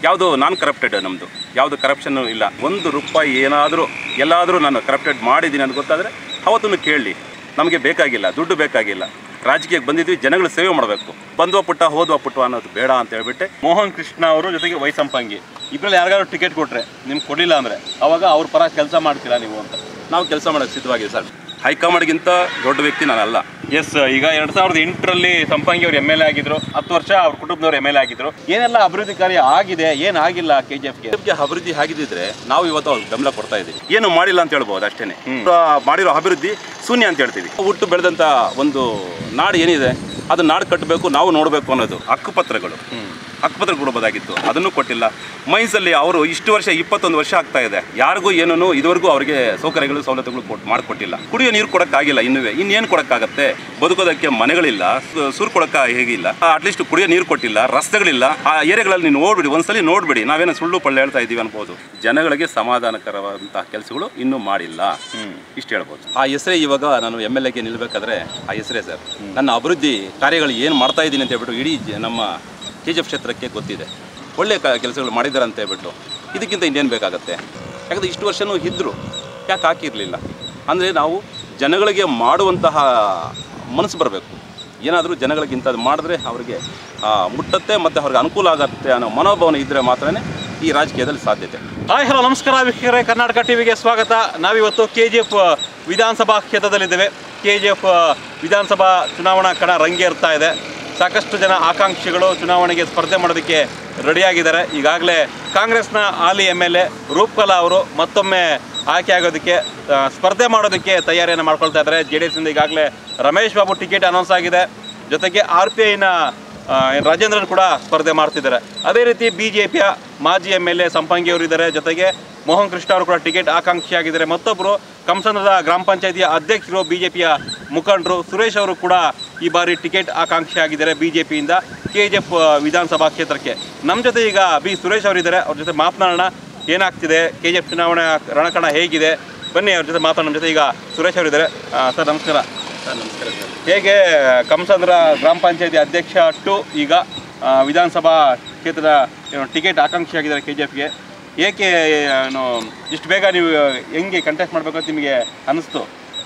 ಯಾವುದು ನಾನ್ ಕರಪ್ಟೆಡ್ ನಮ್ಮದು ಯಾವುದು ಕರಪ್ಷನ್ ಇಲ್ಲ ಒಂದು ರೂಪಾಯಿ ಏನಾದರೂ ಎಲ್ಲಾದರೂ ನಾನು ಕರಪ್ಟೆಡ್ ಮಾಡಿದ್ದೀನಿ ಅಂತ ಗೊತ್ತಾದರೆ ಅವತ್ತನ್ನು ಕೇಳಲಿ ನಮಗೆ ಬೇಕಾಗಿಲ್ಲ ದುಡ್ಡು ಬೇಕಾಗಿಲ್ಲ ರಾಜಕೀಯಕ್ಕೆ ಬಂದಿದ್ವಿ ಜನಗಳ ಸೇವೆ ಮಾಡಬೇಕು ಬಂದ್ವ ಪುಟ್ಟ ಹೋದ್ವ ಪುಟ್ಟ ಅನ್ನೋದು ಬೇಡ ಅಂತ ಹೇಳ್ಬಿಟ್ಟೆ ಮೋಹನ್ ಕೃಷ್ಣ ಅವರು ಜೊತೆಗೆ ವೈ ಸಂಪಂಗಿ ಇಬ್ಬರಲ್ಲಿ ಯಾರಿಗಾದ್ರು ಟಿಕೆಟ್ ಕೊಟ್ರೆ ನಿಮ್ಗೆ ಕೊಡಲಿಲ್ಲ ಅಂದ್ರೆ ಅವಾಗ ಅವ್ರ ಪರ ಕೆಲಸ ಮಾಡ್ತೀರಾ ನೀವು ಅಂತ ನಾವು ಕೆಲಸ ಮಾಡೋಕ್ಕೆ ಸಿದ್ಧವಾಗಿದೆ ಸರ್ ಹೈಕಮಾಂಡ್ಗಿಂತ ದೊಡ್ಡ ವ್ಯಕ್ತಿ ನಾನಲ್ಲ ಎಸ್ ಈಗ ಎರಡ್ ಸಾವಿರದ ಎಂಟರಲ್ಲಿ ಸಂಪಂಗಿ ಅವರು ಎಮ್ ಎಲ್ ಎ ಆಗಿದ್ರು ಹತ್ತು ವರ್ಷ ಅವ್ರ ಕುಟುಂಬದವ್ರು ಎಮ್ ಎಲ್ ಎ ಆಗಿದ್ರು ಏನೆಲ್ಲ ಅಭಿವೃದ್ಧಿ ಕಾರ್ಯ ಆಗಿದೆ ಏನಾಗಿಲ್ಲ ಕೆ ಜಿ ಎಫ್ಗೆ ಗೆ ಅಭಿವೃದ್ಧಿ ಆಗಿದ್ದಿದ್ರೆ ನಾವು ಇವತ್ತು ಅವ್ರಿಗೆ ಗಮನ ಕೊಡ್ತಾ ಇದ್ದೀವಿ ಏನು ಮಾಡಿಲ್ಲ ಅಂತ ಹೇಳ್ಬೋದು ಅಷ್ಟೇನೆ ಆ, ಮಾಡಿರೋ ಅಭಿವೃದ್ಧಿ ಶೂನ್ಯ ಅಂತ ಹೇಳ್ತೀವಿ ಹುಟ್ಟು ಬೆಳೆದಂಥ ಒಂದು ನಾಡು ಏನಿದೆ ಅದು ನಾಡು ಕಟ್ಟಬೇಕು ನಾವು ನೋಡಬೇಕು ಅನ್ನೋದು ಹಕ್ಕುಪತ್ರಗಳು ಹಕ್ಕುಪತ್ರ ಕೊಡಬಹುದಾಗಿತ್ತು ಅದನ್ನು ಕೊಟ್ಟಿಲ್ಲ ಮೈನ್ಸಲ್ಲಿ ಅವರು ಇಷ್ಟು ವರ್ಷ ಇಪ್ಪತ್ತೊಂದು ವರ್ಷ ಆಗ್ತಾ ಇದೆ ಯಾರಿಗೂ ಏನೂ ಇದುವರೆಗೂ ಅವರಿಗೆ ಸೌಕರ್ಯಗಳು ಸವಲತ್ತುಗಳು ಕೊಟ್ಟು ಮಾಡಿಕೊಟ್ಟಿಲ್ಲ ಕುಡಿಯೋ ನೀರು ಕೊಡೋಕ್ಕಾಗಿಲ್ಲ ಇನ್ನುವೇ ಇನ್ನೇನು ಕೊಡೋಕ್ಕಾಗತ್ತೆ ಬದುಕೋದಕ್ಕೆ ಮನೆಗಳಿಲ್ಲ ಸು- ಸುರು ಕೊಡೋಕೆ ಹೇಗಿಲ್ಲ ಅಟ್ಲೀಸ್ಟ್ ಕುಡಿಯೋ ನೀರು ಕೊಟ್ಟಿಲ್ಲ ರಸ್ತೆಗಳಿಲ್ಲ ಆ ಏರಿಯಾಗಳಲ್ಲಿ ನೀವು ನೋಡ್ಬಿಡಿ ಒಂದ್ಸಲಿ ನೋಡ್ಬಿಡಿ ನಾವೇನೋ ಸುಳ್ಳು ಪಳ್ಳು ಹೇಳ್ತಾ ಇದ್ದೀವಿ ಅನ್ಬೋದು ಜನಗಳಿಗೆ ಸಮಾಧಾನಕರವಾದಂತಹ ಕೆಲಸಗಳು ಇನ್ನೂ ಮಾಡಿಲ್ಲ ಇಷ್ಟು ಹೇಳ್ಬೋದು ಆ ಹೆಸರೇ ಇವಾಗ ನಾನು ಎಮ್ ಎಲ್ ಎಗೆ ನಿಲ್ಬೇಕಾದ್ರೆ ಆ ಹೆಸರೇ ಸರ್ ನನ್ನ ಅಭಿವೃದ್ಧಿ ಕಾರ್ಯಗಳು ಏನು ಮಾಡ್ತಾ ಇದ್ದೀನಿ ಅಂತ ಹೇಳ್ಬಿಟ್ಟು ಇಡೀ ಜ- ನಮ್ಮ ಕೆ ಜಿ ಎಫ್ ಕ್ಷೇತ್ರಕ್ಕೆ ಗೊತ್ತಿದೆ ಒಳ್ಳೆಯ ಕ ಕೆಲಸಗಳು ಮಾಡಿದ್ದಾರೆ ಅಂತ ಹೇಳ್ಬಿಟ್ಟು ಇದಕ್ಕಿಂತ ಇನ್ನೇನು ಬೇಕಾಗತ್ತೆ ಯಾಕಂದರೆ ಇಷ್ಟು ವರ್ಷವೂ ಇದ್ದರು ಯಾಕೆ ಹಾಕಿರಲಿಲ್ಲ ಅಂದರೆ ನಾವು ಜನಗಳಿಗೆ ಮಾಡುವಂತಹ ಮನಸ್ಸು ಬರಬೇಕು ಏನಾದರೂ ಜನಗಳಿಗೆ ಇಂಥದ್ದು ಮಾಡಿದ್ರೆ ಅವರಿಗೆ ಆ, ಮುಟ್ಟತ್ತೆ ಮತ್ತು ಅವ್ರಿಗೆ ಅನುಕೂಲ ಆಗತ್ತೆ ಅನ್ನೋ ಮನೋಭಾವನೆ ಇದ್ದರೆ ಮಾತ್ರನೇ ಈ ರಾಜಕೀಯದಲ್ಲಿ ಸಾಧ್ಯತೆ ಹಾಯ್ ಹಲೋ ನಮಸ್ಕಾರ ವೀಕ್ಷಕರೇ ಕರ್ನಾಟಕ ಟಿವಿಗೆ ಸ್ವಾಗತ ನಾವಿವತ್ತು ಕೆ ಜಿ ಎಫ್ ವಿಧಾನಸಭಾ ಕ್ಷೇತ್ರದಲ್ಲಿದ್ದೇವೆ ಕೆ ಜಿ ಎಫ್ ವಿಧಾನಸಭಾ ಚುನಾವಣಾ ಕಣ ರಂಗೇರ್ತಾ ಇದೆ ಸಾಕಷ್ಟು ಜನ ಆಕಾಂಕ್ಷಿಗಳು ಚುನಾವಣೆಗೆ ಸ್ಪರ್ಧೆ ಮಾಡೋದಕ್ಕೆ ರೆಡಿಯಾಗಿದ್ದಾರೆ ಈಗಾಗಲೇ ಕಾಂಗ್ರೆಸ್ನ ಹಾಲಿ ಎಮ್ ಎಲ್ ಎ ರೂಪ್ಕಲಾ ಅವರು ಮತ್ತೊಮ್ಮೆ ಆಯ್ಕೆ ಆಗೋದಕ್ಕೆ ಆ, ಸ್ಪರ್ಧೆ ಮಾಡೋದಕ್ಕೆ ತಯಾರಿಯನ್ನು ಮಾಡ್ಕೊಳ್ತಾ ಇದ್ದಾರೆ ಜೆ ಡಿ ಎಸ್ನಿಂದ ಈಗಾಗಲೇ ರಮೇಶ್ ಬಾಬು ಟಿಕೆಟ್ ಅನೌನ್ಸ್ ಆಗಿದೆ ಜೊತೆಗೆ ಆರ್ ಪಿ ಐನ ಆ, ರಾಜೇಂದ್ರನ್ ಕೂಡ ಸ್ಪರ್ಧೆ ಮಾಡ್ತಿದ್ದಾರೆ ಅದೇ ರೀತಿ ಬಿ ಜೆ ಪಿಯ ಮಾಜಿ ಎಮ್ ಎಲ್ ಎ ಸಂಪಂಗಿ ಅವರು ಇದ್ದಾರೆ ಜೊತೆಗೆ ಮೋಹನ್ ಕೃಷ್ಣ ಅವರು ಕೂಡ ಟಿಕೆಟ್ ಆಕಾಂಕ್ಷಿಯಾಗಿದ್ದಾರೆ ಮತ್ತೊಬ್ಬರು ಕಂಸನದ ಗ್ರಾಮ ಪಂಚಾಯತಿಯ ಅಧ್ಯಕ್ಷರು ಬಿ ಜೆ ಪಿಯ ಮುಖಂಡರು ಸುರೇಶ್ ಅವರು ಕೂಡ ಈ ಬಾರಿ ಟಿಕೆಟ್ ಆಕಾಂಕ್ಷಿಯಾಗಿದ್ದಾರೆ ಬಿ ಜೆ ಪಿಯಿಂದ ಕೆ ಜಿ ಎಫ್ ವಿಧಾನಸಭಾ ಕ್ಷೇತ್ರಕ್ಕೆ ನಮ್ಮ ಜೊತೆ ಈಗ ಬಿ ಸುರೇಶ್ ಅವರಿದ್ದಾರೆ ಅವ್ರ ಜೊತೆ ಮಾತನಾಡೋಣ ಏನಾಗ್ತಿದೆ ಕೆ ಜಿ ಎಫ್ ಚುನಾವಣೆ ರಣಕಣ ಹೇಗಿದೆ ಬನ್ನಿ ಅವ್ರ ಜೊತೆ ಮಾತಾಡೋಣ ನಮ್ಮ ಜೊತೆ ಈಗ ಸುರೇಶ್ ಅವರಿದ್ದಾರೆ ಆ, ಸರ್ ನಮಸ್ಕಾರ ಸರ್ ನಮಸ್ಕಾರ ಸರ್ ಹೇಗೆ ಕಂಸಂದ್ರ ಗ್ರಾಮ ಪಂಚಾಯತಿ ಅಧ್ಯಕ್ಷ ಟು ಈಗ ಆ, ವಿಧಾನಸಭಾ ಕ್ಷೇತ್ರದ ಏನು ಟಿಕೆಟ್ ಆಕಾಂಕ್ಷಿಯಾಗಿದ್ದಾರೆ ಕೆ ಜಿ ಎಫ್ಗೆ ಏಕೆ ಏನು ಇಷ್ಟು ಬೇಗ ನೀವು ಹೆಂಗೆ ಕಂಟೆಸ್ಟ್ ಮಾಡಬೇಕು ಅಂತ ನಿಮಗೆ ಅನ್ನಿಸ್ತು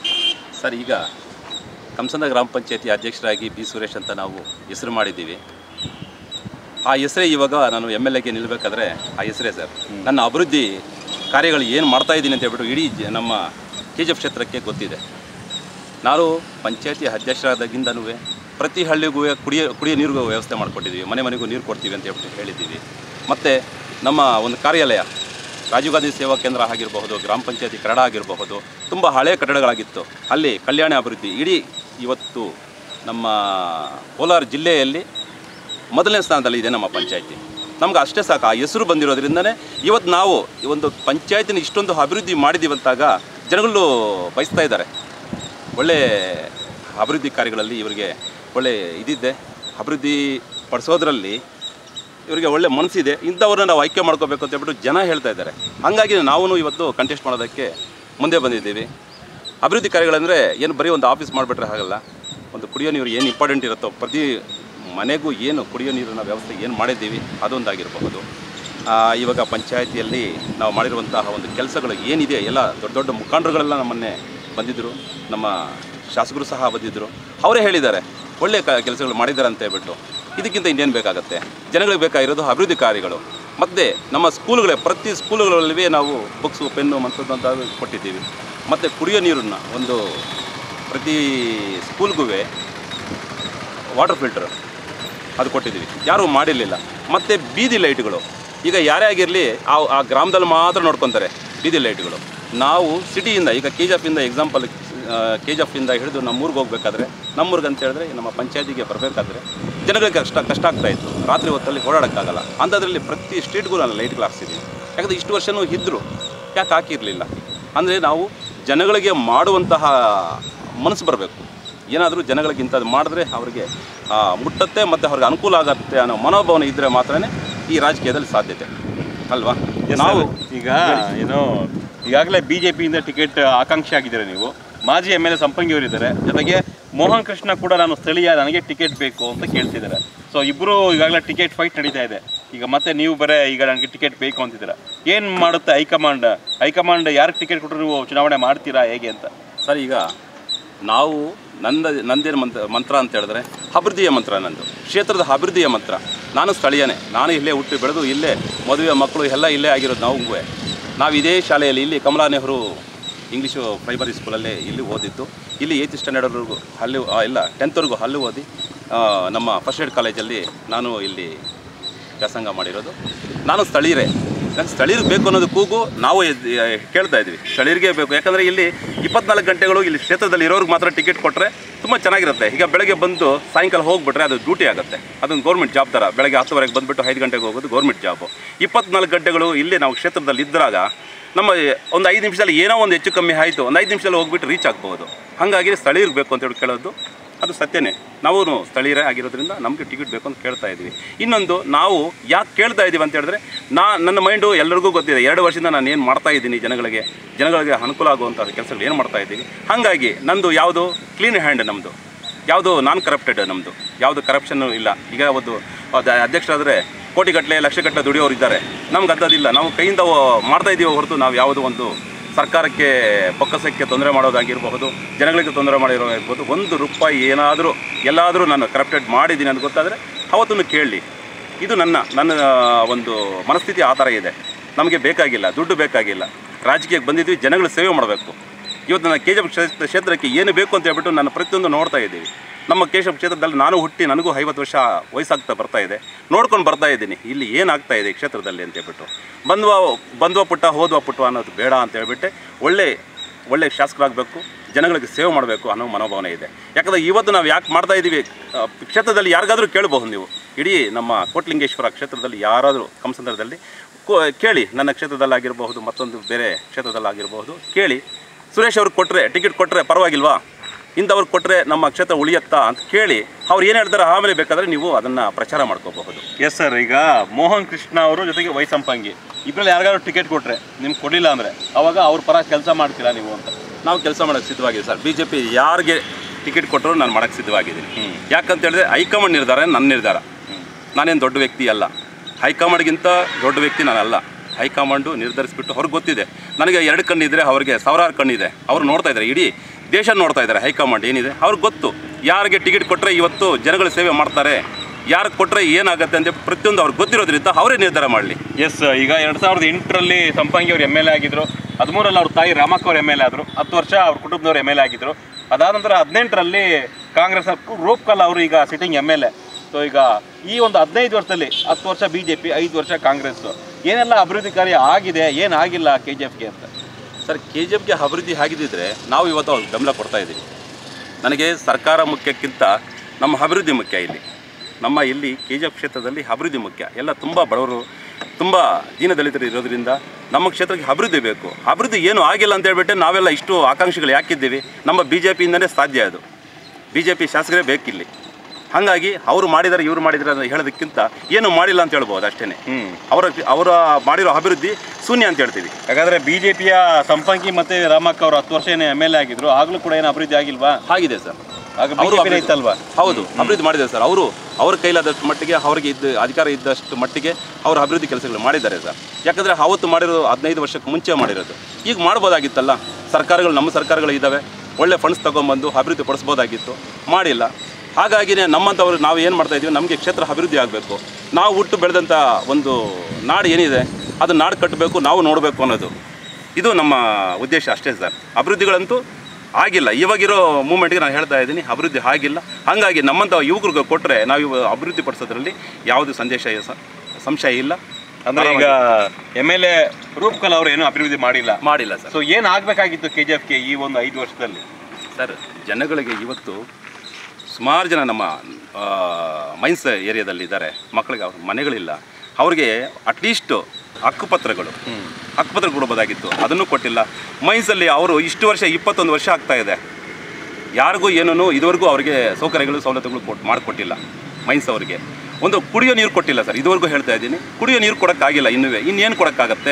ಸರ್ ಈಗ ಕಂಸಂದ ಗ್ರಾಮ ಪಂಚಾಯತಿ ಅಧ್ಯಕ್ಷರಾಗಿ ಬಿ ಸುರೇಶ್ ಅಂತ ನಾವು ಹೆಸರು ಮಾಡಿದ್ದೀವಿ ಆ ಹೆಸರೇ ಇವಾಗ ನಾನು ಎಮ್ ಎಲ್ ಎಗೆ ನಿಲ್ಲಬೇಕಾದ್ರೆ ಆ ಹೆಸರೇ ಸರ್ ನನ್ನ ಅಭಿವೃದ್ಧಿ ಕಾರ್ಯಗಳು ಏನು ಮಾಡ್ತಾ ಇದ್ದೀನಿ ಅಂತ ಹೇಳ್ಬಿಟ್ಟು ಇಡೀ ಜ- ನಮ್ಮ ಕೆ ಜಿ ಎಫ್ ಕ್ಷೇತ್ರಕ್ಕೆ ಗೊತ್ತಿದೆ ನಾನು ಪಂಚಾಯತಿ ಅಧ್ಯಕ್ಷರಾದಾಗಿಂದನೂ ಪ್ರತಿ ಹಳ್ಳಿಗೂ ಕುಡಿಯೋ ಕುಡಿಯೋ ನೀರಿಗೂ ವ್ಯವಸ್ಥೆ ಮಾಡಿಕೊಟ್ಟಿದ್ದೀವಿ ಮನೆ ಮನೆಗೂ ನೀರು ಕೊಡ್ತೀವಿ ಅಂತ ಹೇಳ್ಬಿಟ್ಟು ಹೇಳಿದ್ದೀವಿ ಮತ್ತು ನಮ್ಮ ಒಂದು ಕಾರ್ಯಾಲಯ ರಾಜೀವ್ ಗಾಂಧಿ ಸೇವಾ ಕೇಂದ್ರ ಆಗಿರಬಹುದು ಗ್ರಾಮ ಪಂಚಾಯತಿ ಕನ್ನಡ ಆಗಿರಬಹುದು ತುಂಬ ಹಳೆಯ ಕಟ್ಟಡಗಳಾಗಿತ್ತು ಅಲ್ಲಿ ಕಲ್ಯಾಣ ಅಭಿವೃದ್ಧಿ ಇಡೀ ಇವತ್ತು ನಮ್ಮ ಕೋಲಾರ ಜಿಲ್ಲೆಯಲ್ಲಿ ಮೊದಲನೇ ಸ್ಥಾನದಲ್ಲಿ ಇದೆ ನಮ್ಮ ಪಂಚಾಯತಿ ನಮ್ಗೆ ಅಷ್ಟೇ ಸಾಕು ಆ ಹೆಸರು ಬಂದಿರೋದ್ರಿಂದನೇ ಇವತ್ತು ನಾವು ಈ ಒಂದು ಪಂಚಾಯತಿನ ಇಷ್ಟೊಂದು ಅಭಿವೃದ್ಧಿ ಮಾಡಿದ್ದೀವಂತಾಗ ಜನಗಳು ಬಯಸ್ತಾ ಇದ್ದಾರೆ ಒಳ್ಳೆ ಅಭಿವೃದ್ಧಿ ಕಾರ್ಯಗಳಲ್ಲಿ ಇವರಿಗೆ ಒಳ್ಳೆ ಇದಿದೆ ಅಭಿವೃದ್ಧಿ ಪಡಿಸೋದ್ರಲ್ಲಿ ಇವರಿಗೆ ಒಳ್ಳೆ ಮನಸ್ಸಿದೆ ಇಂಥವ್ರನ್ನ ನಾವು ಆಯ್ಕೆ ಮಾಡ್ಕೋಬೇಕು ಅಂತ ಹೇಳ್ಬಿಟ್ಟು ಜನ ಹೇಳ್ತಾ ಇದ್ದಾರೆ ಹಾಗಾಗಿ ನಾವು ಇವತ್ತು ಕಂಟೆಸ್ಟ್ ಮಾಡೋದಕ್ಕೆ ಮುಂದೆ ಬಂದಿದ್ದೀವಿ ಅಭಿವೃದ್ಧಿ ಕಾರ್ಯಗಳಂದರೆ ಏನು ಬರೀ ಒಂದು ಆಫೀಸ್ ಮಾಡಿಬಿಟ್ರೆ ಆಗಲ್ಲ ಒಂದು ಕುಡಿಯೋ ನೀರು ಏನು ಇಂಪಾರ್ಟೆಂಟ್ ಇರುತ್ತೋ ಪ್ರತಿ ಮನೆಗೂ ಏನು ಕುಡಿಯೋ ನೀರಿನ ವ್ಯವಸ್ಥೆ ಏನು ಮಾಡಿದ್ದೀವಿ ಅದೊಂದಾಗಿರಬಹುದು ಆ, ಇವಾಗ ಪಂಚಾಯತಿಯಲ್ಲಿ ನಾವು ಮಾಡಿರುವಂತಹ ಒಂದು ಕೆಲಸಗಳು ಏನಿದೆ ಎಲ್ಲ ದೊಡ್ಡ ದೊಡ್ಡ ಮುಖಂಡರುಗಳೆಲ್ಲ ನಮ್ಮನ್ನೇ ಬಂದಿದ್ದರು ನಮ್ಮ ಶಾಸಕರು ಸಹ ಬಂದಿದ್ದರು ಅವರೇ ಹೇಳಿದ್ದಾರೆ ಒಳ್ಳೆಯ ಕ ಕೆಲಸಗಳು ಮಾಡಿದ್ದಾರೆ ಅಂತ ಹೇಳ್ಬಿಟ್ಟು ಇದಕ್ಕಿಂತ ಇನ್ನೇನು ಬೇಕಾಗುತ್ತೆ ಜನಗಳಿಗೆ ಬೇಕಾಗಿರೋದು ಅಭಿವೃದ್ಧಿ ಕಾರ್ಯಗಳು ಮತ್ತು ನಮ್ಮ ಸ್ಕೂಲ್ಗಳೇ ಪ್ರತಿ ಸ್ಕೂಲ್ಗಳಲ್ಲಿ ನಾವು ಬುಕ್ಸು ಪೆನ್ನು ಮಂಥದ್ದು ಅಂತ ಕೊಟ್ಟಿದ್ದೀವಿ ಮತ್ತು ಕುಡಿಯೋ ನೀರನ್ನು ಒಂದು ಪ್ರತಿ ಸ್ಕೂಲ್ಗೂ ವಾಟರ್ ಫಿಲ್ಟರ್ ಅದು ಕೊಟ್ಟಿದ್ದೀವಿ ಯಾರೂ ಮಾಡಿರಲಿಲ್ಲ ಮತ್ತು ಬೀದಿ ಲೈಟ್ಗಳು ಈಗ ಯಾರೇ ಆಗಿರಲಿ ಆ ಆ ಗ್ರಾಮದಲ್ಲಿ ಮಾತ್ರ ನೋಡ್ಕೊತಾರೆ ಬೀದಿ ಲೈಟ್ಗಳು ನಾವು ಸಿಟಿಯಿಂದ ಈಗ ಕೆ ಜಿ ಎಫಿಂದ ಎಕ್ಸಾಂಪಲ್ ಕೆ ಜಿ ಎಫಿಂದ ಹಿಡಿದು ನಮ್ಮೂರಿಗೆ ಹೋಗ್ಬೇಕಾದ್ರೆ ನಮ್ಮೂರಿಗೆ ಅಂತ ಹೇಳಿದ್ರೆ ನಮ್ಮ ಪಂಚಾಯತಿಗೆ ಬರಬೇಕಾದ್ರೆ ಜನಗಳಿಗೆ ಕಷ್ಟ ಕಷ್ಟ ಆಗ್ತಾ ಇತ್ತು ರಾತ್ರಿ ಹೊತ್ತಲ್ಲಿ ಓಡಾಡೋಕ್ಕಾಗಲ್ಲ ಅಂಥದ್ರಲ್ಲಿ ಪ್ರತಿ ಸ್ಟ್ರೀಟ್ಗೂ ನಾನು ಲೈಟ್ಗಳು ಹಾಕ್ಸಿದ್ದೀನಿ ಯಾಕಂದರೆ ಇಷ್ಟು ವರ್ಷವೂ ಇದ್ದರು ಯಾಕೆ ಹಾಕಿರಲಿಲ್ಲ ಅಂದರೆ ನಾವು ಜನಗಳಿಗೆ ಮಾಡುವಂತಹ ಮನಸ್ಸು ಬರಬೇಕು ಏನಾದರೂ ಜನಗಳಿಗೆ ಇಂಥದ್ದು ಮಾಡಿದ್ರೆ ಅವರಿಗೆ ಆ, ಮುಟ್ಟತ್ತೆ ಮತ್ತು ಅವ್ರಿಗೆ ಅನುಕೂಲ ಆಗತ್ತೆ ಅನ್ನೋ ಮನೋಭಾವನೆ ಇದ್ದರೆ ಮಾತ್ರನೇ ಈ ರಾಜಕೀಯದಲ್ಲಿ ಸಾಧ್ಯತೆ ಅಲ್ವಾ ನಾವು ಈಗ ಏನು ಈಗಾಗಲೇ ಬಿ ಜೆ ಪಿಯಿಂದ ಟಿಕೆಟ್ ಆಕಾಂಕ್ಷಿ ಆಗಿದ್ದೀರಾ ನೀವು ಮಾಜಿ ಎಮ್ ಎಲ್ ಎ ಸಂಪಂಗಿ ಅವರಿದ್ದಾರೆ ಜೊತೆಗೆ ಮೋಹನ್ ಕೃಷ್ಣ ಕೂಡ ನಾನು ಸ್ಥಳೀಯ ನನಗೆ ಟಿಕೆಟ್ ಬೇಕು ಅಂತ ಕೇಳ್ತಿದ್ದಾರೆ ಸೊ ಇಬ್ಬರು ಈಗಾಗಲೇ ಟಿಕೆಟ್ ಫೈಟ್ ನಡೀತಾ ಇದೆ ಈಗ ಮತ್ತೆ ನೀವು ಬರೇ ಈಗ ನನಗೆ ಟಿಕೆಟ್ ಬೇಕು ಅಂತಿದ್ದೀರಾ ಏನು ಮಾಡುತ್ತೆ ಹೈಕಮಾಂಡ್ ಹೈಕಮಾಂಡ್ ಯಾರಿಗೆ ಟಿಕೆಟ್ ಕೊಟ್ಟರು ನೀವು ಚುನಾವಣೆ ಮಾಡ್ತೀರಾ ಹೇಗೆ ಅಂತ ಸರ್ ಈಗ ನಾವು ನಂದ ನಂದೇನು ಮಂತ್ರ ಮಂತ್ರ ಅಂತ ಹೇಳಿದ್ರೆ ಅಭಿವೃದ್ಧಿಯ ಮಂತ್ರ ನಂದು ಕ್ಷೇತ್ರದ ಅಭಿವೃದ್ಧಿಯ ಮಂತ್ರ ನಾನು ಸ್ಥಳೀಯನೇ ನಾನು ಇಲ್ಲೇ ಹುಟ್ಟಿ ಬೆಳೆದು ಇಲ್ಲೇ ಮದುವೆ ಮಕ್ಕಳು ಎಲ್ಲ ಇಲ್ಲೇ ಆಗಿರೋದು ನಾವು ನಾವು ಇದೇ ಶಾಲೆಯಲ್ಲಿ ಇಲ್ಲಿ ಕಮಲಾ ನೆಹರು ಇಂಗ್ಲೀಷು ಪ್ರೈಮರಿ ಸ್ಕೂಲಲ್ಲೇ ಇಲ್ಲಿ ಓದಿದ್ದು ಇಲ್ಲಿ ಏಯ್ತ್ ಸ್ಟ್ಯಾಂಡರ್ಡ್ವರೆಗೂ ಅಲ್ಲಿ ಆ, ಇಲ್ಲ ಟೆಂತ್ವರೆಗೂ ಅಲ್ಲಿ ಓದಿ ಆ, ನಮ್ಮ ಫಸ್ಟ್ ಏಡ್ ಕಾಲೇಜಲ್ಲಿ ನಾನು ಇಲ್ಲಿ ವ್ಯಾಸಂಗ ಮಾಡಿರೋದು ನಾನು ಸ್ಥಳೀಯರೇ ಯಾಕಂದ್ರೆ ಸ್ಥಳೀಯರಿಗೆ ಬೇಕು ಅನ್ನೋದು ಕೂಗು ನಾವು ಎದ್- ಕೇಳ್ತಾ ಇದ್ವಿ ಸ್ಥಳೀಯರಿಗೆ ಬೇಕು ಯಾಕಂದರೆ ಇಲ್ಲಿ ಇಪ್ಪತ್ನಾಲ್ಕು ಗಂಟೆಗಳು ಇಲ್ಲಿ ಕ್ಷೇತ್ರದಲ್ಲಿ ಇರೋರಿಗೆ ಮಾತ್ರ ಟಿಕೆಟ್ ಕೊಟ್ಟರೆ ತುಂಬ ಚೆನ್ನಾಗಿರುತ್ತೆ ಈಗ ಬೆಳಗ್ಗೆ ಬಂದು ಸಾಯಂಕಾಲ ಹೋಗ್ಬಿಟ್ರೆ ಅದು ಡ್ಯೂಟಿ ಆಗುತ್ತೆ ಅದೊಂದು ಗೌರ್ಮೆಂಟ್ ಜಾಬ್ ಥರ ಬೆಳಗ್ಗೆ ಹತ್ತುವರೆಗೆ ಬಂದುಬಿಟ್ಟು ಐದು ಗಂಟೆಗೆ ಹೋಗೋದು ಗೌರ್ಮೆಂಟ್ ಜಾಬು ಇಪ್ಪತ್ನಾಲ್ಕು ಗಂಟೆಗಳು ಇಲ್ಲಿ ನಾವು ಕ್ಷೇತ್ರದಲ್ಲಿ ಇದ್ದಾಗ ನಮ್ಮ ಒಂದು ಐದು ನಿಮಿಷದಲ್ಲಿ ಏನೋ ಒಂದು ಹೆಚ್ಚು ಕಮ್ಮಿ ಆಯಿತು ಒಂದು ಐದು ನಿಮಿಷದಲ್ಲಿ ಹೋಗ್ಬಿಟ್ಟು ರೀಚ್ ಆಗ್ಬೋದು ಹಾಗಾಗಿ ಸ್ಥಳೀಯರಿಗೆ ಬೇಕು ಅಂತ ಹೇಳಿ ಕೇಳೋದು ಅದು ಸತ್ಯನೇ ನಾವು ಸ್ಥಳೀಯರೇ ಆಗಿರೋದ್ರಿಂದ ನಮಗೆ ಟಿಕೆಟ್ ಬೇಕು ಅಂತ ಕೇಳ್ತಾ ಇದ್ವಿ ಇನ್ನೊಂದು ನಾವು ಯಾಕೆ ಕೇಳ್ತಾ ಇದ್ದೀವಿ ಅಂತ ಹೇಳಿದ್ರೆ ನಾ ನನ್ನ ಮೈಂಡು ಎಲ್ಲರಿಗೂ ಗೊತ್ತಿದೆ ಎರಡು ವರ್ಷದಿಂದ ನಾನು ಏನು ಮಾಡ್ತಾ ಇದ್ದೀನಿ ಜನಗಳಿಗೆ ಜನಗಳಿಗೆ ಅನುಕೂಲ ಆಗುವಂಥ ಕೆಲಸಗಳು ಏನು ಮಾಡ್ತಾ ಇದ್ದೀವಿ ಹಾಗಾಗಿ ನಂದು ಯಾವುದು ಕ್ಲೀನ್ ಹ್ಯಾಂಡ್ ನಮ್ಮದು ಯಾವುದು ನಾನ್ ಕರಪ್ಟೆಡ್ ನಮ್ಮದು ಯಾವುದು ಕರಪ್ಷನ್ನು ಇಲ್ಲ ಈಗ ಒಂದು ಅದ- ಅಧ್ಯಕ್ಷರಾದರೆ ಕೋಟಿಗಟ್ಟಲೆ ಲಕ್ಷಗಟ್ಟಲೆ ದುಡಿಯೋರು ಇದ್ದಾರೆ ನಮ್ಗೆ ಅಂಥದ್ದಿಲ್ಲ ನಾವು ಕೈಯಿಂದ ಓ- ಮಾಡ್ತಾ ಇದ್ದೀವಿ ಹೊರತು ನಾವು ಯಾವುದೋ ಒಂದು ಸರ್ಕಾರಕ್ಕೆ ಬೊಕ್ಕಸಕ್ಕೆ ತೊಂದರೆ ಮಾಡೋದಾಗಿರಬಹುದು ಜನಗಳಿಗೆ ತೊಂದರೆ ಮಾಡಿರೋದಾಗಿರ್ಬೋದು ಒಂದು ರೂಪಾಯಿ ಏನಾದರೂ ಎಲ್ಲಾದರೂ ನಾನು ಕರಪ್ಟೆಡ್ ಮಾಡಿದ್ದೀನಿ ಅಂತ ಗೊತ್ತಾದರೆ ಅವತ್ತನ್ನು ಕೇಳಲಿ ಇದು ನನ್ನ ನನ್ನ ಒಂದು ಮನಸ್ಥಿತಿ ಆ ಥರ ಇದೆ ನಮಗೆ ಬೇಕಾಗಿಲ್ಲ ದುಡ್ಡು ಬೇಕಾಗಿಲ್ಲ ರಾಜಕೀಯಕ್ಕೆ ಬಂದಿದ್ವಿ ಜನಗಳ ಸೇವೆ ಮಾಡಬೇಕು ಇವತ್ತು ನನ್ನ ಕೆ ಜಿ ಎಫ್ ಕ್ಷೇತ್ರ ಕ್ಷೇತ್ರಕ್ಕೆ ಏನು ಬೇಕು ಅಂತ ಹೇಳ್ಬಿಟ್ಟು ನಾನು ಪ್ರತಿಯೊಂದು ನೋಡ್ತಾ ಇದ್ದೀವಿ ನಮ್ಮ ಕೆ ಜಿ ಎಫ್ ಕ್ಷೇತ್ರದಲ್ಲಿ ನಾನು ಹುಟ್ಟಿ ನನಗೂ ಐವತ್ತು ವರ್ಷ ವಯಸ್ಸಾಗ್ತಾ ಬರ್ತಾ ಇದೆ ನೋಡ್ಕೊಂಡು ಬರ್ತಾ ಇದ್ದೀನಿ ಇಲ್ಲಿ ಏನಾಗ್ತಾ ಇದೆ ಈ ಕ್ಷೇತ್ರದಲ್ಲಿ ಅಂತ ಹೇಳ್ಬಿಟ್ಟು ಬಂದ್ವ ಬಂದ್ವ ಪುಟ್ಟ ಹೋದ್ವ ಪುಟ್ಟ ಅನ್ನೋದು ಬೇಡ ಅಂತ ಹೇಳ್ಬಿಟ್ಟು ಒಳ್ಳೆ ಒಳ್ಳೆ ಶಾಸಕರಾಗಬೇಕು ಜನಗಳಿಗೆ ಸೇವೆ ಮಾಡಬೇಕು ಅನ್ನೋ ಮನೋಭಾವನೆ ಇದೆ ಯಾಕಂದರೆ ಇವತ್ತು ನಾವು ಯಾಕೆ ಮಾಡ್ತಾ ಇದ್ದೀವಿ ಆ, ಕ್ಷೇತ್ರದಲ್ಲಿ ಯಾರಿಗಾದರೂ ಕೇಳಬಹುದು ನೀವು ಇಡೀ ನಮ್ಮ ಕೋಟ್ಲಿಂಗೇಶ್ವರ ಕ್ಷೇತ್ರದಲ್ಲಿ ಯಾರಾದರೂ ಕಂಸಂದ್ರದಲ್ಲಿ ಕೋ- ಕೇಳಿ ನನ್ನ ಕ್ಷೇತ್ರದಲ್ಲಾಗಿರಬಹುದು ಮತ್ತೊಂದು ಬೇರೆ ಕ್ಷೇತ್ರದಲ್ಲಾಗಿರಬಹುದು ಕೇಳಿ ಸುರೇಶ್ ಅವ್ರಿಗೆ ಕೊಟ್ಟರೆ ಟಿಕೆಟ್ ಕೊಟ್ಟರೆ ಪರವಾಗಿಲ್ವಾ ಇಂಥವ್ರಿಗೆ ಕೊಟ್ಟರೆ ನಮ್ಮ ಕ್ಷೇತ್ರ ಉಳಿಯತ್ತಾ ಅಂತ ಕೇಳಿ ಅವ್ರು ಏನು ಹೇಳ್ತಾರೆ ಆಮೇಲೆ ಬೇಕಾದರೆ ನೀವು ಅದನ್ನು ಪ್ರಚಾರ ಮಾಡ್ಕೋಬಹುದು ಎಸ್ ಸರ್ ಈಗ ಮೋಹನ್ ಕೃಷ್ಣ ಅವರು ಜೊತೆಗೆ ವೈ ಸಂಪಂಗಿ ಇಬ್ಬರಲ್ಲಿ ಯಾರಿಗಾದ್ರು ಟಿಕೆಟ್ ಕೊಟ್ಟರೆ ನಿಮ್ಗೆ ಕೊಡಲಿಲ್ಲ ಅಂದರೆ ಅವಾಗ ಅವ್ರ ಪರ ಕೆಲಸ ಮಾಡ್ತೀರಾ ನೀವು ಅಂತ ನಾವು ಕೆಲಸ ಮಾಡೋಕ್ಕೆ ಸಿದ್ಧವಾಗಿದೆ ಸರ್ ಬಿ ಜೆ ಪಿ ಯಾರಿಗೆ ಟಿಕೆಟ್ ಕೊಟ್ಟರು ನಾನು ಮಾಡೋಕ್ಕೆ ಸಿದ್ಧವಾಗಿದ್ದೀನಿ ಯಾಕಂತ ಹೇಳಿದ್ರೆ ಹೈಕಮಾಂಡ್ ನಿರ್ಧಾರ ನನ್ನ ನಿರ್ಧಾರ ನಾನೇನು ದೊಡ್ಡ ವ್ಯಕ್ತಿ ಅಲ್ಲ ಹೈಕಮಾಂಡ್ಗಿಂತ ದೊಡ್ಡ ವ್ಯಕ್ತಿ ನಾನಲ್ಲ ಹೈಕಮಾಂಡು ನಿರ್ಧರಿಸ್ಬಿಟ್ಟು ಅವ್ರಿಗೆ ಗೊತ್ತಿದೆ ನನಗೆ ಎರಡು ಕಣ್ಣಿದ್ರೆ ಅವ್ರಿಗೆ ಸಾವಿರಾರು ಕಣ್ಣಿದೆ ಅವ್ರು ನೋಡ್ತಾ ಇದ್ದಾರೆ ಇಡೀ ದೇಶ ನೋಡ್ತಾ ಇದ್ದಾರೆ ಹೈಕಮಾಂಡ್ ಏನಿದೆ ಅವ್ರಿಗೆ ಗೊತ್ತು ಯಾರಿಗೆ ಟಿಕೆಟ್ ಕೊಟ್ಟರೆ ಇವತ್ತು ಜನಗಳ ಸೇವೆ ಮಾಡ್ತಾರೆ ಯಾರಿಗೆ ಕೊಟ್ಟರೆ ಏನಾಗುತ್ತೆ ಅಂತ ಪ್ರತಿಯೊಂದು ಅವ್ರಿಗೆ ಗೊತ್ತಿರೋದ್ರಿಂದ ಅವರೇ ನಿರ್ಧಾರ ಮಾಡಲಿ ಎಸ್ ಈಗ ಎರಡು ಸಾವಿರದ ಎಂಟರಲ್ಲಿ ಸಂಪಂಗಿ ಅವರು ಎಮ್ ಎಲ್ ಎ ಆಗಿದ್ರು ಹದಿಮೂರಲ್ಲಿ ಅವ್ರ ತಾಯಿ ರಾಮಕ್ಕ ಅವ್ರು ಎಮ್ ಎಲ್ ಎ ಆದರು ಹತ್ತು ವರ್ಷ ಅವ್ರ ಕುಟುಂಬದವ್ರು ಎಮ್ ಎಲ್ ಎ ಆಗಿದ್ರು ಅದಾದ ನಂತರ ಹದಿನೆಂಟರಲ್ಲಿ ಕಾಂಗ್ರೆಸ್ ರೂಪ್ಕಲ್ ಅವರು ಈಗ sitting M L A so ಈಗ ಈ ಒಂದು ಹದಿನೈದು ವರ್ಷದಲ್ಲಿ ಹತ್ತು ವರ್ಷ ಬಿ ಜೆ ಪಿ ಐದು ವರ್ಷ ಕಾಂಗ್ರೆಸ್ ಏನೆಲ್ಲ ಅಭಿವೃದ್ಧಿ ಕಾರ್ಯ ಆಗಿದೆ ಏನಾಗಿಲ್ಲ ಕೆ ಜಿ ಎಫ್ಗೆ ಅಂತ ಸರ್ ಕೆ ಜಿ ಎಫ್ಗೆ ಅಭಿವೃದ್ಧಿ ಆಗಿದ್ದಿದ್ರೆ ನಾವು ಇವತ್ತು ಅವ್ರಿಗೆ ಬೆಂಬಲ ಕೊಡ್ತಾ ಇದ್ದೀವಿ ನನಗೆ ಸರ್ಕಾರ ಮುಖ್ಯಕ್ಕಿಂತ ನಮ್ಮ ಅಭಿವೃದ್ಧಿ ಮುಖ್ಯ ಇಲ್ಲಿ ನಮ್ಮ ಇಲ್ಲಿ ಕೆ ಜಿ ಎಫ್ ಕ್ಷೇತ್ರದಲ್ಲಿ ಅಭಿವೃದ್ಧಿ ಮುಖ್ಯ ಎಲ್ಲ ತುಂಬ ಬಡವರು ತುಂಬ ದೀನದಲಿತರು ಇರೋದ್ರಿಂದ ನಮ್ಮ ಕ್ಷೇತ್ರಕ್ಕೆ ಅಭಿವೃದ್ಧಿ ಬೇಕು ಅಭಿವೃದ್ಧಿ ಏನು ಆಗಿಲ್ಲ ಅಂತ ಹೇಳ್ಬಿಟ್ಟು ನಾವೆಲ್ಲ ಇಷ್ಟು ಆಕಾಂಕ್ಷಿಗಳು ಯಾಕಿದ್ದೀವಿ ನಮ್ಮ ಬಿ ಜೆ ಪಿಯಿಂದನೇ ಸಾಧ್ಯ ಅದು ಬಿ ಜೆ ಪಿ ಶಾಸಕರೇ ಬೇಕಿಲ್ಲಿ ಹಾಗಾಗಿ ಅವರು ಮಾಡಿದ್ದಾರೆ ಇವರು ಮಾಡಿದ್ದಾರೆ ಅಂತ ಹೇಳೋದಕ್ಕಿಂತ ಏನು ಮಾಡಿಲ್ಲ ಅಂತ ಹೇಳ್ಬೋದು ಅಷ್ಟೇ ಹ್ಮ್ ಅವರ ಅವರ ಮಾಡಿರೋ ಅಭಿವೃದ್ಧಿ ಶೂನ್ಯ ಅಂತ ಹೇಳ್ತೀವಿ ಹಾಗಾದ್ರೆ ಬಿಜೆಪಿಯ ಸಂಪಂಗಿ ಮತ್ತೆ ರಾಮಕ್ಕ ಅವರು ಹತ್ತು ವರ್ಷ ಏನು ಎಮ್ ಎಲ್ ಎ ಆಗಿದ್ರು ಆಗ್ಲೂ ಕೂಡ ಏನು ಅಭಿವೃದ್ಧಿ ಆಗಿಲ್ವಾ ಆಗಿದೆ ಸರ್ ಆಗ ಅವರು ಬಿಜೆಪಿ ಇತ್ತಲ್ವಾ ಹೌದು ಅಭಿವೃದ್ಧಿ ಮಾಡಿದ್ದಾರೆ ಸರ್ ಅವರು ಅವ್ರ ಕೈಲಾದಷ್ಟು ಮಟ್ಟಿಗೆ ಅವರಿಗೆ ಇದ್ದ ಅಧಿಕಾರ ಇದ್ದಷ್ಟು ಮಟ್ಟಿಗೆ ಅವರು ಅಭಿವೃದ್ಧಿ ಕೆಲಸಗಳು ಮಾಡಿದ್ದಾರೆ ಸರ್ ಯಾಕಂದರೆ ಅವತ್ತು ಮಾಡಿರೋದು ಹದಿನೈದು ವರ್ಷಕ್ಕೆ ಮುಂಚೆ ಮಾಡಿರೋದು ಈಗ ಮಾಡ್ಬೋದಾಗಿತ್ತಲ್ಲ ಸರ್ಕಾರಗಳು ನಮ್ಮ ಸರ್ಕಾರಗಳು ಇದ್ದಾವೆ ಒಳ್ಳೆ ಫಂಡ್ಸ್ ತೊಗೊಂಬಂದು ಅಭಿವೃದ್ಧಿ ಪಡಿಸ್ಬೋದಾಗಿತ್ತು ಮಾಡಿಲ್ಲ ಹಾಗಾಗಿನೇ ನಮ್ಮಂಥವ್ರು ನಾವು ಏನು ಮಾಡ್ತಾ ಇದ್ದೀವಿ ನಮಗೆ ಕ್ಷೇತ್ರ ಅಭಿವೃದ್ಧಿ ಆಗಬೇಕು ನಾವು ಹುಟ್ಟು ಬೆಳೆದಂಥ ಒಂದು ನಾಡು ಏನಿದೆ ಅದು ನಾಡು ಕಟ್ಟಬೇಕು ನಾವು ನೋಡಬೇಕು ಅನ್ನೋದು ಇದು ನಮ್ಮ ಉದ್ದೇಶ ಅಷ್ಟೇ ಸರ್ ಅಭಿವೃದ್ಧಿಗಳಂತೂ ಆಗಿಲ್ಲ ಇವಾಗಿರೋ ಮೂಮೆಂಟ್ಗೆ ನಾನು ಹೇಳ್ತಾ ಇದ್ದೀನಿ ಅಭಿವೃದ್ಧಿ ಆಗಿಲ್ಲ ಹಾಗಾಗಿ ನಮ್ಮಂಥ ಯುವಕರಿಗೆ ಕೊಟ್ಟರೆ ನಾವು ಇವ ಅಭಿವೃದ್ಧಿ ಪಡಿಸೋದ್ರಲ್ಲಿ ಯಾವುದು ಸಂದೇಶ ಇಲ್ಲ ಸರ್. ಸಂಶಯ ಇಲ್ಲ ಅಂದ್ರೆ ಈಗ ಎಮ್ ಎಲ್ ಎ ರೂಪ್ಕಲ್ ಅವರು ಏನು ಅಭಿವೃದ್ಧಿ ಮಾಡಿಲ್ಲ ಮಾಡಿಲ್ಲ ಸರ್ ಸೊ ಏನು ಆಗ್ಬೇಕಾಗಿತ್ತು ಕೆ ಜಿ ಎಫ್ಗೆ ಈ ಒಂದು ಐದು ವರ್ಷದಲ್ಲಿ ಸರ್ ಜನಗಳಿಗೆ ಇವತ್ತು ಸುಮಾರು ಜನ ನಮ್ಮ ಆ, ಮೈನ್ಸ್ ಏರಿಯಾದಲ್ಲಿ ಇದ್ದಾರೆ ಮಕ್ಕಳಿಗೆ ಅವ್ರ ಮನೆಗಳಿಲ್ಲ ಅವ್ರಿಗೆ ಅಟ್ಲೀಸ್ಟು ಹಕ್ಕುಪತ್ರಗಳು ಹಕ್ಕುಪತ್ರ ಕೊಡ್ಬೋದಾಗಿತ್ತು ಅದನ್ನು ಕೊಟ್ಟಿಲ್ಲ ಮೈನ್ಸಲ್ಲಿ ಅವರು ಇಷ್ಟು ವರ್ಷ ಇಪ್ಪತ್ತೊಂದು ವರ್ಷ ಆಗ್ತಾ ಇದೆ ಯಾರಿಗೂ ಏನೂ ಇದುವರೆಗೂ ಅವರಿಗೆ ಸೌಕರ್ಯಗಳು ಸವಲತ್ತುಗಳು ಕೊಟ್ಟು ಮಾಡಿಕೊಟ್ಟಿಲ್ಲ ಮೈನ್ಸ್ ಅವರಿಗೆ ಒಂದು ಕುಡಿಯೋ ನೀರು ಕೊಟ್ಟಿಲ್ಲ ಸರ್ ಇದುವರೆಗೂ ಹೇಳ್ತಾ ಇದ್ದೀನಿ ಕುಡಿಯೋ ನೀರು ಕೊಡೋಕ್ಕಾಗಿಲ್ಲ ಇನ್ನೂ ಇನ್ನೇನು ಕೊಡೋಕ್ಕಾಗತ್ತೆ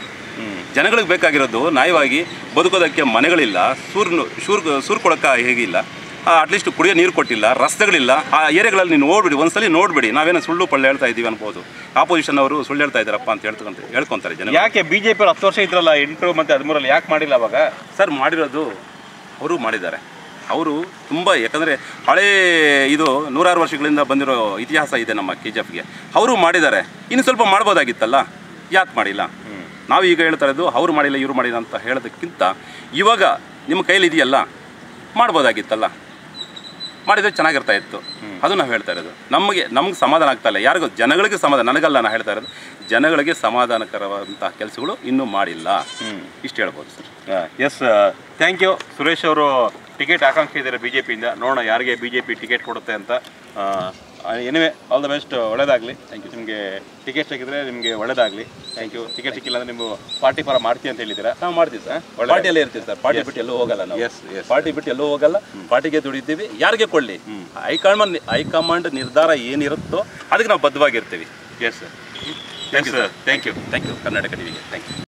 ಜನಗಳಿಗೆ ಬೇಕಾಗಿರೋದು ನ್ಯಾಯವಾಗಿ ಬದುಕೋದಕ್ಕೆ ಮನೆಗಳಿಲ್ಲ ಸೂರ್ನು ಶೂರ್ ಸೂರು ಕೊಡೋಕ್ಕೆ ಹೇಗಿಲ್ಲ ಅಟ್ಲೀಸ್ಟ್ ಕುಡಿಯೋ ನೀರು ಕೊಟ್ಟಿಲ್ಲ ರಸ್ತೆಗಳಿಲ್ಲ ಆ ಏರಿಯಾಗಳಲ್ಲಿ ನೀವು ನೋಡ್ಬಿಡಿ ಒಂದ್ಸಲಿ ನೋಡ್ಬಿಡಿ ನಾವೇನೋ ಸುಳ್ಳು ಪಳ್ಳು ಹೇಳ್ತಾ ಇದ್ದೀವಿ ಅನ್ಬೋದು ಆಪೋಸಿಷನ್ ಅವರು ಸುಳ್ಳು ಹೇಳ್ತಾ ಇದ್ದಾರಪ್ಪ ಅಂತ ಹೇಳ್ತಕ್ಕಂತ ಹೇಳ್ಕೊಂತಾರೆ ಜನ ಯಾಕೆ ಬಿಜೆಪಿ ಹತ್ತು ವರ್ಷ ಇದ್ರಲ್ಲ ಎಂಟು ಮತ್ತೆ ಹದಿಮೂರಲ್ಲಿ ಯಾಕೆ ಮಾಡಿಲ್ಲ ಅವಾಗ ಸರ್ ಮಾಡಿರೋದು ಅವರು ಮಾಡಿದ್ದಾರೆ ಅವರು ತುಂಬ ಯಾಕಂದರೆ ಹಳೇ ಇದು ನೂರಾರು ವರ್ಷಗಳಿಂದ ಬಂದಿರೋ ಇತಿಹಾಸ ಇದೆ ನಮ್ಮ ಕೆ ಜಿ ಎಫ್ಗೆ ಅವರು ಮಾಡಿದ್ದಾರೆ ಇನ್ನು ಸ್ವಲ್ಪ ಮಾಡ್ಬೋದಾಗಿತ್ತಲ್ಲ ಯಾಕೆ ಮಾಡಿಲ್ಲ ನಾವು ಈಗ ಹೇಳ್ತಾ ಇರೋದು ಅವ್ರು ಮಾಡಿಲ್ಲ ಇವ್ರು ಮಾಡಿಲ್ಲ ಅಂತ ಹೇಳೋದಕ್ಕಿಂತ ಇವಾಗ ನಿಮ್ಮ ಕೈಲಿ ಇದೆಯಲ್ಲ ಮಾಡ್ಬೋದಾಗಿತ್ತಲ್ಲ ಮಾಡಿದರೆ ಚೆನ್ನಾಗಿರ್ತಾ ಇತ್ತು ಅದು ನಾವು ಹೇಳ್ತಾ ಇರೋದು ನಮಗೆ ನಮ್ಗೆ ಸಮಾಧಾನ ಆಗ್ತಾ ಇಲ್ಲ ಯಾರಿಗೂ ಜನಗಳಿಗೆ ಸಮಾಧಾನ ನನಗಲ್ಲ ನಾನು ಹೇಳ್ತಾ ಇರೋದು ಜನಗಳಿಗೆ ಸಮಾಧಾನಕರವಾದಂತಹ ಕೆಲಸಗಳು ಇನ್ನೂ ಮಾಡಿಲ್ಲ ಇಷ್ಟು ಹೇಳ್ಬೋದು sir yes thank you Suresh ಅವರು ಟಿಕೆಟ್ ಆಕಾಂಕ್ಷೆ ಇದ್ದಾರೆ ಬಿ ಜೆ ಪಿಯಿಂದ ನೋಡೋಣ ಯಾರಿಗೆ ಬಿ ಜೆ ಪಿ ಟಿಕೆಟ್ ಕೊಡುತ್ತೆ ಅಂತ ಎನಿವೆ ಆಲ್ ದ ಬೆಸ್ಟ್ ಒಳ್ಳೇದಾಗಲಿ ಥ್ಯಾಂಕ್ ಯು ನಿಮಗೆ ಟಿಕೆಟ್ ಸಿಕ್ಕಿದ್ರೆ ನಿಮಗೆ ಒಳ್ಳೇದಾಗಲಿ ಥ್ಯಾಂಕ್ ಯು ಟಿಕೆಟ್ ಸಿಕ್ಕಿಲ್ಲ ಅಂದರೆ ನೀವು ಪಾರ್ಟಿ ಪರ ಮಾಡ್ತೀವಿ ಅಂತ ಹೇಳಿದ್ದೀರಾ ನಾವು ಮಾಡ್ತೀವಿ ಸರ್ ಪಾರ್ಟಿಯಲ್ಲೇ ಇರ್ತೀವಿ ಸರ್ ಪಾರ್ಟಿ ಬಿಟ್ಟು ಎಲ್ಲೂ ಹೋಗಲ್ಲ ನಾವು ಎಸ್ ಎಸ್ ಪಾರ್ಟಿ ಬಿಟ್ಟು ಎಲ್ಲೂ ಹೋಗಲ್ಲ ಪಾರ್ಟಿಗೆ ದುಡಿತೀವಿ ಯಾರಿಗೆ ಕೊಡಲಿ ಹೈಕಮಾಂಡ್ ಹೈಕಮಾಂಡ್ ನಿರ್ಧಾರ ಏನಿರುತ್ತೋ ಅದಕ್ಕೆ ನಾವು ಬದ್ಧವಾಗಿರ್ತೀವಿ yes yes thank you thank you Karnataka ಟಿವಿಗೆ ಥ್ಯಾಂಕ್ ಯು